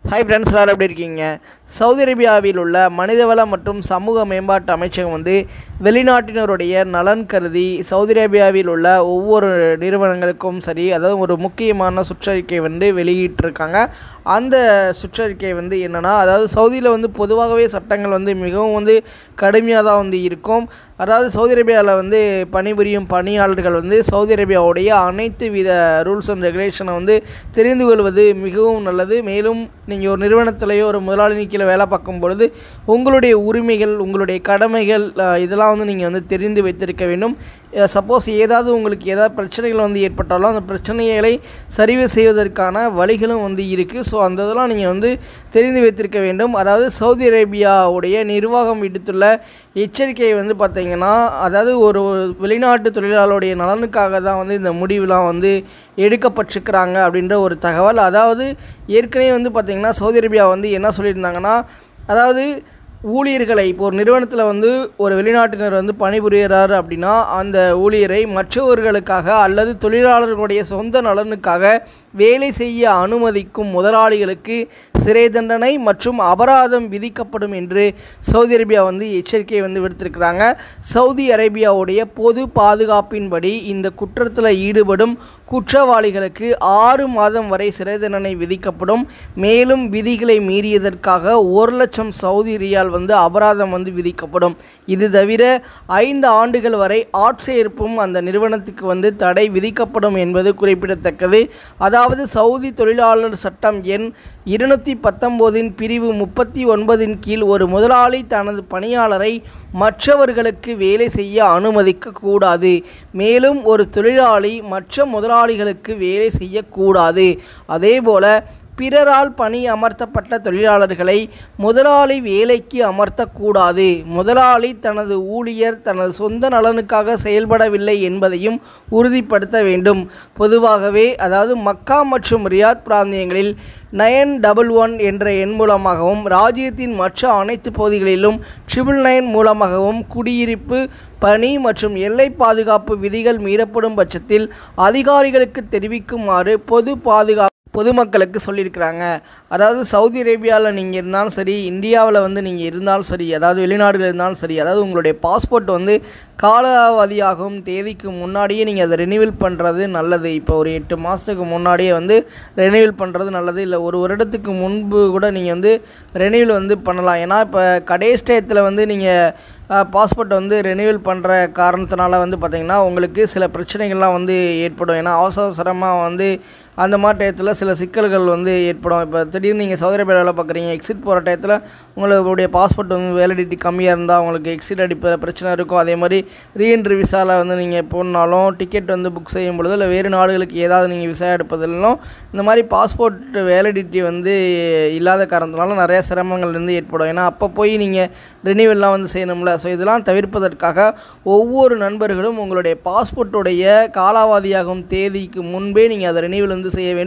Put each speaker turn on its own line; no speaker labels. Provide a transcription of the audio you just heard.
hi friends எல்லாரும் எப்படி இருக்கீங்க சவுதி அரேபியாவில் உள்ள மனிதவள மற்றும் சமூக மேம்பாட்டு அமைச்சகம் வந்து வெளிநாட்டினருடைய நலன் கருதி சவுதி அரேபியாவில் உள்ள ஒவ்வொரு நிறுவனங்களுக்கும் சரி அதாவது ஒரு முக்கியமான சுற்றறிக்கை வந்து வெளியிட்டிருக்காங்க அந்த சுற்றறிக்கை வந்து என்னென்னா அதாவது சவுதியில் வந்து பொதுவாகவே சட்டங்கள் வந்து மிகவும் வந்து கடுமையாக தான் வந்து இருக்கும் அதாவது சவுதி அரேபியாவில் வந்து பணிபுரியும் பணியாளர்கள் வந்து சவுதி அரேபியாவுடைய அனைத்து வித ரூல்ஸ் அண்ட் ரெகுலேஷனை வந்து தெரிந்து கொள்வது மிகவும் நல்லது மேலும் நீங்கள் ஒரு நிறுவனத்திலேயோ ஒரு முதலாளி கீழே வேலை பார்க்கும் பொழுது உங்களுடைய உரிமைகள் உங்களுடைய கடமைகள் அஹ், இதெல்லாம் வந்து நீங்கள் வந்து தெரிந்து வைத்திருக்க வேண்டும் சப்போஸ் ஏதாவது உங்களுக்கு ஏதாவது பிரச்சனைகள் வந்து ஏற்பட்டாலும் அந்த பிரச்சனைகளை சரிவு செய்வதற்கான வழிகளும் வந்து இருக்குது ஸோ அந்த இதெல்லாம் நீங்கள் வந்து தெரிந்து வைத்திருக்க வேண்டும் அதாவது சவுதி அரேபியாவுடைய நிர்வாகம் விடுத்துள்ள எச்சரிக்கையை வந்து பார்த்தீங்கன்னா அதாவது ஒரு ஒரு வெளிநாட்டு தொழிலாளருடைய நலனுக்காக தான் வந்து இந்த முடிவுலாம் வந்து எடுக்கப்பட்டிருக்கிறாங்க அப்படின்ற ஒரு தகவல் அதாவது ஏற்கனவே வந்து பார்த்திங்கன்னா சவுதி அரேபியா வந்து என்ன சொல்லியிருந்தாங்கன்னா அதாவது ஊழியர்களை இப்போ ஒரு நிறுவனத்தில் வந்து ஒரு வெளிநாட்டினர் வந்து பணிபுரிகிறார் அப்படின்னா அந்த ஊழியரை மற்றவர்களுக்காக அல்லது தொழிலாளர்களுடைய சொந்த நலனுக்காக வேலை செய்ய அனுமதிக்கும் முதலாளிகளுக்கு சிறை தண்டனை மற்றும் அபராதம் விதிக்கப்படும் என்று சவுதி அரேபியா வந்து எச்சரிக்கை வந்து விடுத்திருக்கிறாங்க சவுதி அரேபியாவுடைய பொது பாதுகாப்பின்படி இந்த குற்றத்தில் ஈடுபடும் குற்றவாளிகளுக்கு ஆறு மாதம் வரை சிறை தண்டனை விதிக்கப்படும் மேலும் விதிகளை மீறியதற்காக ஒரு லட்சம் சவுதி ரியால் வந்து அபராதம் வந்து விதிக்கப்படும் இது தவிர ஐந்து ஆண்டுகள் வரை ஆட்சேர்ப்பும் அந்த நிறுவனத்துக்கு வந்து தடை விதிக்கப்படும் என்பது குறிப்பிடத்தக்கது அதாவது சவுதி தொழிலாளர் சட்டம் எண் இருநூற்றி பத்தொம்போதின் பிரிவு முப்பத்தி ஒன்பதின் கீழ் ஒரு முதலாளி தனது பணியாளரை மற்றவர்களுக்கு வேலை செய்ய அனுமதிக்க கூடாது மேலும் ஒரு தொழிலாளி மற்ற முதலாளிகளுக்கு வேலை செய்யக்கூடாது அதேபோல பிறரால் பணி அமர்த்தப்பட்ட தொழிலாளர்களை முதலாளி வேலைக்கு அமர்த்தக்கூடாது முதலாளி தனது ஊழியர் தனது சொந்த நலனுக்காக செயல்படவில்லை என்பதையும் உறுதிப்படுத்த வேண்டும் பொதுவாகவே அதாவது மக்கா மற்றும் ரியாத் பிராந்தியங்களில் நயன் டபுள் ஒன் என்ற எண் மூலமாகவும் ராஜ்யத்தின் மற்ற அனைத்து பகுதிகளிலும் ட்ரிபிள் நைன் மூலமாகவும் குடியிருப்பு பணி மற்றும் எல்லை பாதுகாப்பு விதிகள் மீறப்படும் பட்சத்தில் அதிகாரிகளுக்கு தெரிவிக்குமாறு பொது பாதுகாப்பு பொதுமக்களுக்கு சொல்லியிருக்கிறாங்க அதாவது சவுதி அரேபியாவில் நீங்கள் இருந்தாலும் சரி இந்தியாவில் வந்து நீங்கள் இருந்தாலும் சரி அதாவது வெளிநாடுகள் இருந்தாலும் சரி அதாவது உங்களுடைய பாஸ்போர்ட் வந்து காலாவதியாகும் தேதிக்கு முன்னாடியே நீங்கள் அதை ரெனியூவல் பண்ணுறது நல்லது இப்போ ஒரு எட்டு மாதத்துக்கு முன்னாடியே வந்து ரெனியூவல் பண்ணுறது நல்லது இல்லை ஒரு வருடத்துக்கு முன்பு கூட நீங்கள் வந்து ரெனியூவல் வந்து பண்ணலாம் ஏன்னா இப்போ கடைசி டயத்தில் வந்து நீங்கள் பாஸ்போர்ட் வந்து ரெனியூவல் பண்ணுற காரணத்தினால வந்து பார்த்திங்கன்னா உங்களுக்கு சில பிரச்சனைகள்லாம் வந்து ஏற்படும் ஏன்னா அவசர அவசரமாக வந்து அந்த மாதிரி டயத்தில் சில சிக்கல்கள் வந்து ஏற்படும் இப்போ திடீர்னு நீங்கள் சவுதி அரேபியா வேலை பார்க்குறீங்க எக்ஸிட் போகிற டயத்தில் உங்களுடைய பாஸ்போர்ட் வந்து வேலிடிட்டி கம்மியாக இருந்தால் உங்களுக்கு எக்ஸிட் அடிப்பதில் பிரச்சனை இருக்கும் அதே மாதிரி ரீஎன்ட்ரி விசாவில் வந்து நீங்கள் போனாலும் டிக்கெட் வந்து புக் செய்யும் பொழுது இல்லை வேறு நாடுகளுக்கு ஏதாவது நீங்கள் விசா எடுப்பதிலும் இந்த மாதிரி பாஸ்போர்ட் வேலிடிட்டி வந்து இல்லாத காரணத்தினால நிறைய சிரமங்கள் வந்து ஏற்படும் ஏன்னா அப்போ போய் நீங்கள் ரெனியூவல்லாம் வந்து செய்யணும்ல ஸோ இதெல்லாம் தவிர்ப்பதற்காக ஒவ்வொரு நண்பர்களும் உங்களுடைய பாஸ்போர்ட்டுடைய காலாவதியாகும் தேதிக்கு முன்பே நீங்கள் அதை ரெனியூவல் வந்து செய்ய வேண்டும்